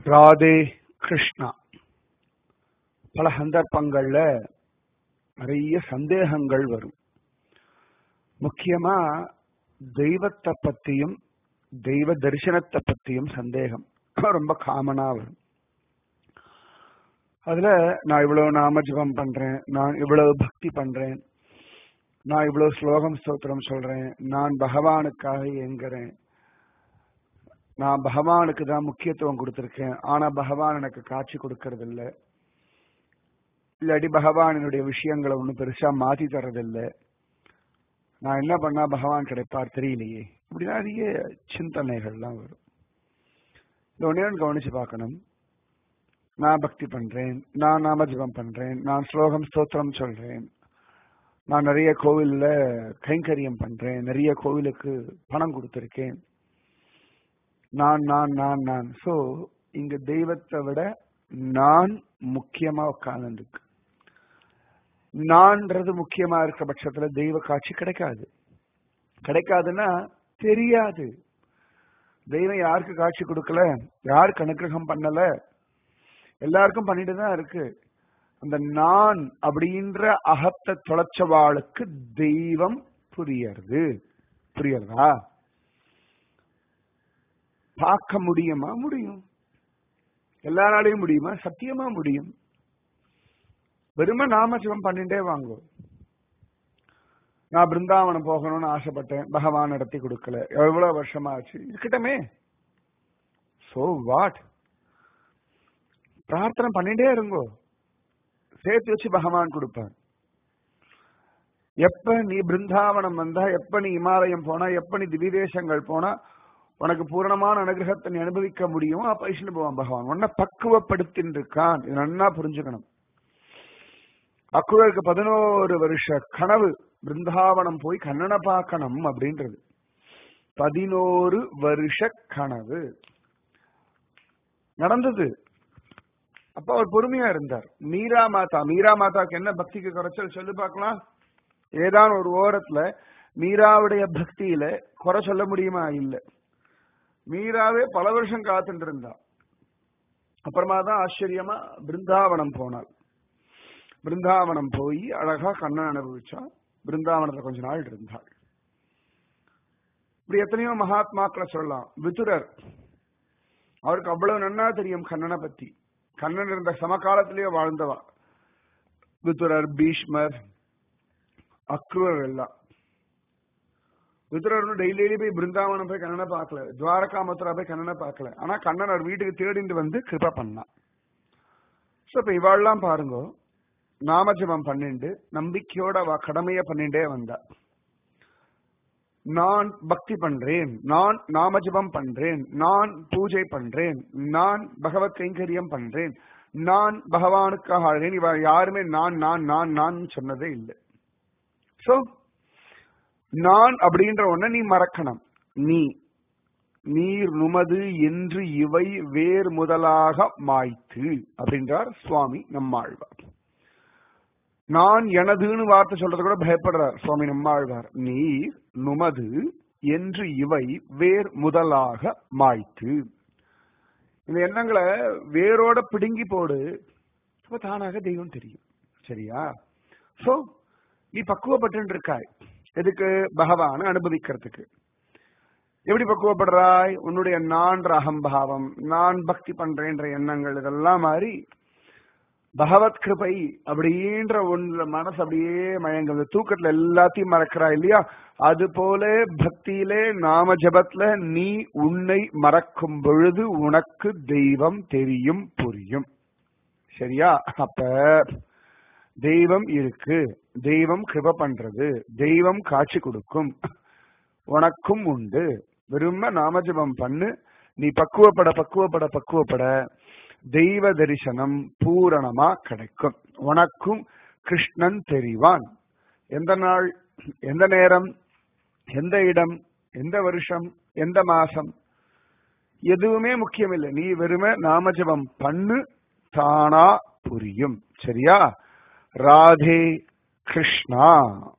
ராதே கிருஷ்ணா பல சந்தர்ப்பங்கள்ல நிறைய சந்தேகங்கள் வரும் முக்கியமா தெய்வத்தை பத்தியும் தெய்வ தரிசனத்தை பத்தியும் சந்தேகம் ரொம்ப காமனா வரும் அதுல நான் இவ்வளவு நாம ஜபம் பண்றேன் நான் இவ்வளவு பக்தி பண்றேன் நான் இவ்வளவு ஸ்லோகம் ஸ்தோத்திரம் சொல்றேன் நான் பகவானுக்காக இயங்குறேன் நான் பகவானுக்கு தான் முக்கியத்துவம் கொடுத்திருக்கேன் ஆனா பகவான் எனக்கு காட்சி கொடுக்கறது இல்ல இல்லாட்டி பகவான் என்னுடைய விஷயங்களை ஒன்றும் பெருசா மாத்தி தர்றதில்ல நான் என்ன பண்ணா பகவான் கிடைப்பார் தெரியலையே இப்படி நிறைய சிந்தனைகள்லாம் வரும் இந்த ஒன்னே ஒன்று கவனிச்சு பார்க்கணும் நான் பக்தி பண்றேன் நான் நாம ஜபம் பண்றேன் நான் ஸ்லோகம் ஸ்தோத்திரம் சொல்றேன் நான் நிறைய கோவில்ல கைங்கரியம் பண்றேன் நிறைய கோவிலுக்கு பணம் கொடுத்திருக்கேன் நான் நான் நான் நான் சோ இங்க தெய்வத்தை விட நான் முக்கியமா உட்கார்ந்துருக்கு நான்றது முக்கியமா இருக்க பட்சத்துல தெய்வ காட்சி கிடைக்காது கிடைக்காதுன்னா தெரியாது தெய்வம் யாருக்கு காட்சி கொடுக்கல யாருக்கு அனுகிரகம் பண்ணல எல்லாருக்கும் பண்ணிட்டு தான் இருக்கு அந்த நான் அப்படின்ற அகத்தை தொலைச்சவாளுக்கு தெய்வம் புரியறது புரியறதா பார்க்க முடியுமா முடியும் எல்லா நாளையும் முடியுமா சத்தியமா முடியும் வெறும நாமஜபம் பண்ணிட்டே வாங்கும் நான் பிருந்தாவனம் போகணும்னு ஆசைப்பட்டேன் பகவான் நடத்தி கொடுக்கல எவ்வளவு வருஷமா ஆச்சு இருக்கட்டமே சோ வாட் பிரார்த்தனை பண்ணிட்டே இருங்கோ சேர்த்து வச்சு பகவான் கொடுப்பார் எப்ப நீ பிருந்தாவனம் வந்தா எப்ப நீ இமாலயம் போனா எப்ப நீ திவிதேசங்கள் போனா உனக்கு பூரணமான அனுகிரகத்தை நீ அனுபவிக்க முடியும் அப்ப ஐஷ்ணு போவான் பகவான் உன்னை பக்குவப்படுத்தின் இருக்கான் இது நன்னா புரிஞ்சுக்கணும் அக்குழருக்கு பதினோரு வருஷ கனவு பிருந்தாவனம் போய் கண்ணனை பார்க்கணும் அப்படின்றது பதினோரு வருஷ கனவு நடந்தது அப்ப அவர் பொறுமையா இருந்தார் மீரா மாதா மீரா மாதாக்கு என்ன பக்திக்கு குறைச்சல் சொல்லு பார்க்கலாம் ஏதான் ஒரு ஓரத்துல மீராவுடைய பக்தியில குறை சொல்ல முடியுமா இல்ல மீராவே பல வருஷம் காத்துட்டு இருந்தா அப்புறமா தான் ஆச்சரியமா பிருந்தாவனம் போனாள் பிருந்தாவனம் போய் அழகா கண்ணன் அனுபவிச்சா பிருந்தாவனத்துல கொஞ்ச நாள் இருந்தாள் இப்படி எத்தனையோ மகாத்மாக்களை சொல்லலாம் விதுரர் அவருக்கு அவ்வளவு நன்னா தெரியும் கண்ணனை பத்தி கண்ணன் இருந்த சமகாலத்திலேயே வாழ்ந்தவா விதுரர் பீஷ்மர் அக்ரூரர் எல்லாம் விதுரர் டெய்லி டெய்லி போய் பிருந்தாவனம் போய் கண்ணனை பார்க்கல துவாரகா மதுரா போய் கண்ணனை பார்க்கல ஆனா கண்ணன் அவர் வீட்டுக்கு தேடிட்டு வந்து கிருப்பா பண்ணான் சோ இப்ப இவாள்லாம் பாருங்க நாமஜபம் பண்ணிண்டு நம்பிக்கையோட அவ கடமைய பண்ணிட்டே வந்தா நான் பக்தி பண்றேன் நான் நாமஜபம் பண்றேன் நான் பூஜை பண்றேன் நான் பகவத் கைங்கரியம் பண்றேன் நான் பகவானுக்காக ஆழ்றேன் இவ யாருமே நான் நான் நான் நான் சொன்னதே இல்லை சோ நான் அப்படின்ற ஒன்ன நீ மறக்கணும் நீ நீர் நுமது என்று இவை வேர் முதலாக மாய்த்து அப்படின்றார் சுவாமி நம்மாழ்வார் நான் எனதுன்னு வார்த்தை சொல்றது கூட பயப்படுறார் சுவாமி நம்மாழ்வார் நீர் நுமது என்று இவை வேர் முதலாக மாய்த்து இந்த எண்ணங்களை வேரோட பிடுங்கி போடு அப்ப தானாக தெய்வம் தெரியும் சரியா சோ நீ பக்குவப்பட்டு இருக்காய் எதுக்கு பகவான் அனுபவிக்கிறதுக்கு எப்படி பக்குவப்படுறாய் உன்னுடைய நான்ற அகம்பாவம் நான் பக்தி பண்றேன்ற எண்ணங்கள் இதெல்லாம் மாதிரி பகவத் கிருபை அப்படின்ற ஒன்று மனசு அப்படியே மயங்குது தூக்கத்துல எல்லாத்தையும் மறக்கிறா இல்லையா அது போல பக்தியிலே நாம ஜபத்துல நீ உன்னை மறக்கும் பொழுது உனக்கு தெய்வம் தெரியும் புரியும் சரியா அப்ப தெய்வம் இருக்கு தெய்வம் கிருப பண்றது தெய்வம் காட்சி கொடுக்கும் உனக்கும் உண்டு விரும்ப நாமஜபம் பண்ணு நீ பக்குவப்பட பக்குவப்பட பக்குவப்பட தெய்வ தரிசனம் பூரணமா கிடைக்கும் உனக்கும் கிருஷ்ணன் தெரிவான் எந்த நாள் எந்த நேரம் எந்த இடம் எந்த வருஷம் எந்த மாசம் எதுவுமே முக்கியம் இல்லை நீ வெறும நாமஜபம் பண்ணு தானா புரியும் சரியா ராதே கிருஷ்ணா